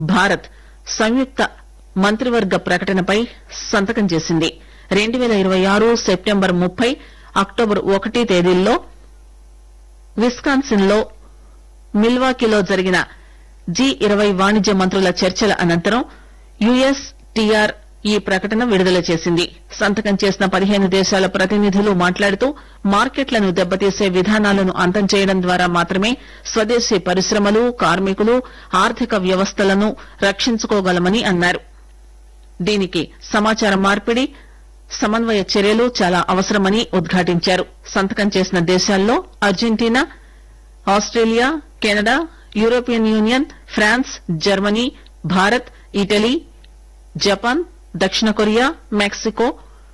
భారత్ సంయుక్త మంత్రివర్గ ప్రకటనపై సంతకం చేసింది రెండు పేల ఇరవై ఆరు సెప్టెంబర్ ముప్పై అక్టోబర్ ఒకటి తేదీల్లో విస్కాన్సిన్ లో మిల్వాకీలో జరిగిన జి ఇరవై వాణిజ్య మంత్రుల చర్చల అనంతరం యుఎస్ టిఆర్ ఈ ప్రకటన విడుదల చేసింది సంతకం చేసిన పదిహేను దేశాల ప్రతినిధులు మాట్లాడుతూ మార్కెట్లను దెబ్బతీసే విధానాలను అంతం చేయడం ద్వారా మాత్రమే స్వదేశీ పరిశ్రమలు కార్మికులు ఆర్థిక వ్యవస్థలను రక్షించుకోగలమని అన్నారు దీనికి సమాచార మార్పిడి సమన్వయ చర్యలు చాలా అవసరమని ఉద్ఘాటించారు సంతకం చేసిన దేశాల్లో Argentina Australia Canada European Union France Germany Bharat Italy Japan దక్షిణ కొరియా మెక్సికో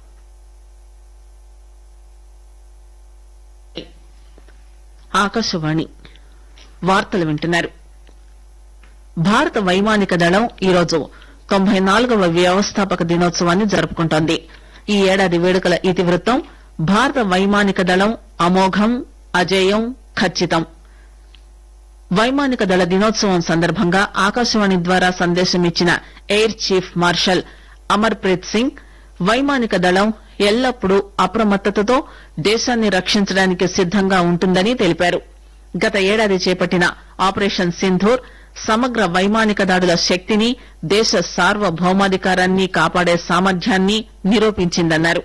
ఆకాశవాణి వార్తలు వింటున్నారు భారత వైమానిక దళం ఈరోజు తొంభై నాలుగవ వ్యవస్థాపక దినోత్సవాన్ని జరుపుకుంటోంది ఈ ఏడాది వేడుకల ఇతివృత్తం భారత వైమానిక దళం అమోఘం అజేయం ఖచ్చితం వైమానిక దళ దినోత్సవం సందర్భంగా ఆకాశవాణి ద్వారా సందేశం ఇచ్చిన air chief marshal Amar Preet Singh వైమానిక దళం ఎల్లప్పుడూ అప్రమత్తతతో దేశాన్ని రక్షించడానికి సిద్దంగా ఉంటుందని తెలిపారు గత ఏడాది చేపట్టిన ఆపరేషన్ సింధూర్ సమగ్ర వైమానిక దాడుల శక్తిని దేశ సార్వభౌమాధికారాన్ని కాపాడే సామర్థ్యాన్ని నిరూపించిందన్నారు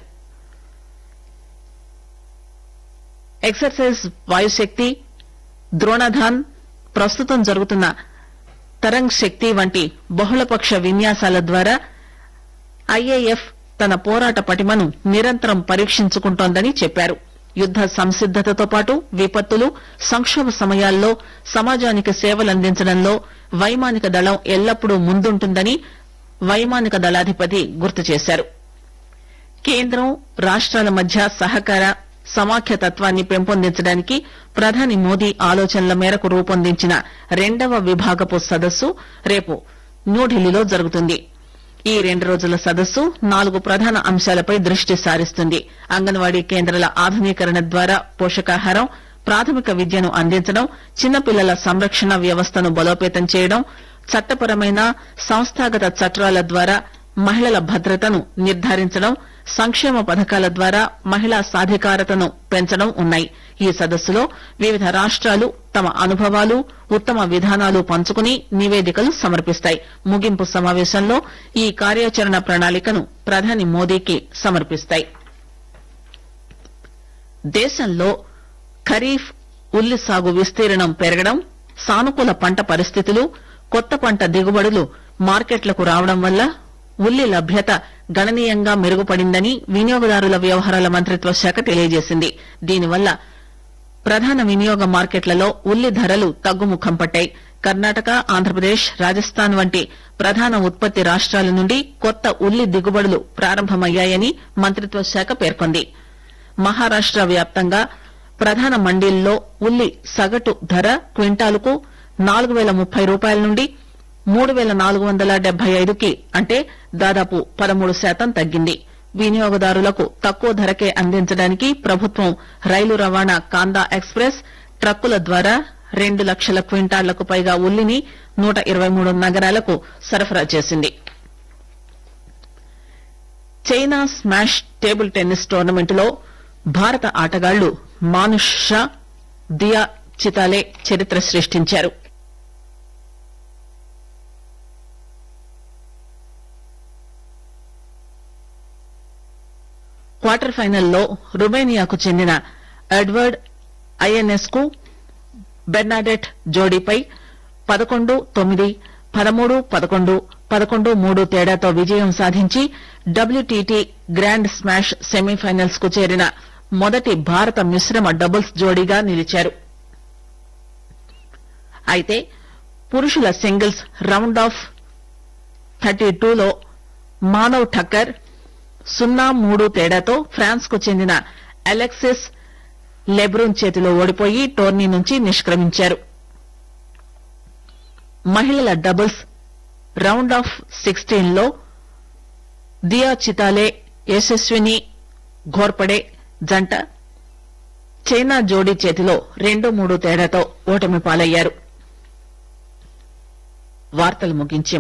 ఎక్సర్సైజ్ వాయుశక్తి ద్రోణధాన్ ప్రస్తుతం జరుగుతున్న తరంగ్ శక్తి వంటి బహుళపక్ష విన్యాసాల ద్వారా ఐఏఎఫ్ తన పోరాట పటిమను నిరంతరం పరీక్షించుకుంటోందని చెప్పారు యుద్ద సంసిద్దతతో పాటు విపత్తులు సంక్షోభ సమయాల్లో సమాజానికి సేవలందించడంలో వైమానిక దళం ఎల్లప్పుడూ ముందుంటుందని వైమానిక దళాధిపతి గుర్తు చేశారు కేంద్రం రాష్ట్రాల మధ్య సహకార సమాఖ్యతత్వాన్ని పెంపొందించడానికి ప్రధాని మోదీ ఆలోచనల మేరకు రూపొందించిన రెండవ విభాగపు సదస్సు రేపు న్యూఢిల్లీలో జరుగుతుంది ఈ రెండు రోజుల సదస్సు నాలుగు ప్రధాన అంశాలపై దృష్టి సారిస్తుంది అంగన్వాడీ కేంద్రాల ఆధునీకరణ ద్వారా పోషకాహారం ప్రాథమిక విద్యను అందించడం చిన్నపిల్లల సంరక్షణ వ్యవస్థను బలోపేతం చేయడం చట్టపరమైన సంస్థాగత చట్టాల ద్వారా మహిళల భద్రతను నిర్ధారించడం సంక్షేమ పథకాల ద్వారా మహిళా సాధికారతను పెంచడం ఉన్నాయి ఈ సదస్సులో వివిధ రాష్ట్రాలు తమ అనుభవాలు ఉత్తమ విధానాలు పంచుకుని నివేదికలు సమర్పిస్తాయి ముగింపు సమావేశంలో ఈ కార్యాచరణ ప్రణాళికను ప్రధాని మోదీకి సమర్పిస్తాయి దేశంలో ఖరీఫ్ ఉల్లి సాగు విస్తీర్ణం పెరగడం సానుకూల పంట పరిస్థితులు కొత్త పంట దిగుబడులు మార్కెట్లకు రావడం వల్ల ఉల్లి లభ్యత గణనీయంగా మెరుగుపడిందని వినియోగదారుల వ్యవహారాల మంత్రిత్వ శాఖ తెలియజేసింది దీనివల్ల ప్రధాన వినియోగ మార్కెట్లలో ఉల్లి ధరలు తగ్గుముఖం పట్టాయి కర్ణాటక ఆంధ్రప్రదేశ్ రాజస్థాన్ వంటి ప్రధాన ఉత్పత్తి రాష్ట్రాల నుండి కొత్త ఉల్లి దిగుబడులు ప్రారంభమయ్యాయని మంత్రిత్వ శాఖ పేర్కొంది మహారాష్ట వ్యాప్తంగా ప్రధాన మండీల్లో ఉల్లి సగటు ధర క్వింటాలుకు నాలుగు పేల ముప్పై రూపాయల నుండి మూడు పేల నాలుగు వందల డెబ్బై ఐదుకి అంటే దాదాపు పదమూడు శాతం తగ్గింది వినియోగదారులకు తక్కువ ధరకే అందించడానికి ప్రభుత్వం రైలు రవాణా కాందా ఎక్స్ప్రెస్ ట్రక్కుల ద్వారా రెండు లక్షల క్వింటాళ్లకు పైగా ఉల్లిని నూట ఇరవై మూడు నగరాలకు సరఫరా చేసింది చైనా స్మాష్ టేబుల్ టెన్నిస్ టోర్నమెంటులో భారత ఆటగాళ్లు మానుష్ షా దియా చితాలే చరిత్ర సృష్టించారు క్వార్టర్ ఫైనల్లో రుమేనియాకు చెందిన ఎడ్వర్డ్ ఐఎన్ఎస్ కు బెర్నాడెట్ జోడీపై పదకొండు తొమ్మిది పదమూడు పదకొండు పదకొండు మూడు తేడాతో విజయం సాధించి డబ్ల్యూటీటీ గ్రాండ్ స్మాష్ సెమీఫైనల్స్ కు చేరిన మొదటి భారత మిశ్రమ డబుల్స్ జోడీగా నిలిచారు అయితే పురుషుల సింగిల్స్ రౌండ్ ఆఫ్ థర్టీ టూలో మానవ్ ఠక్కర్ సున్నా మూడు తేడాతో ఫ్రాన్స్ కు చెందిన అలెక్సిస్ లెబ్రూన్ చేతిలో ఓడిపోయి టోర్నీ నుంచి నిష్క్రమించారు మహిళల డబుల్స్ రౌండ్ ఆఫ్ సిక్స్టీన్ లో దియా చితాలే యశస్విని ఘోర్పడే జంట చైనా జోడీ చేతిలో రెండు మూడు తేడాతో ఓటమి పాలయ్యారు వార్తలు ముగించే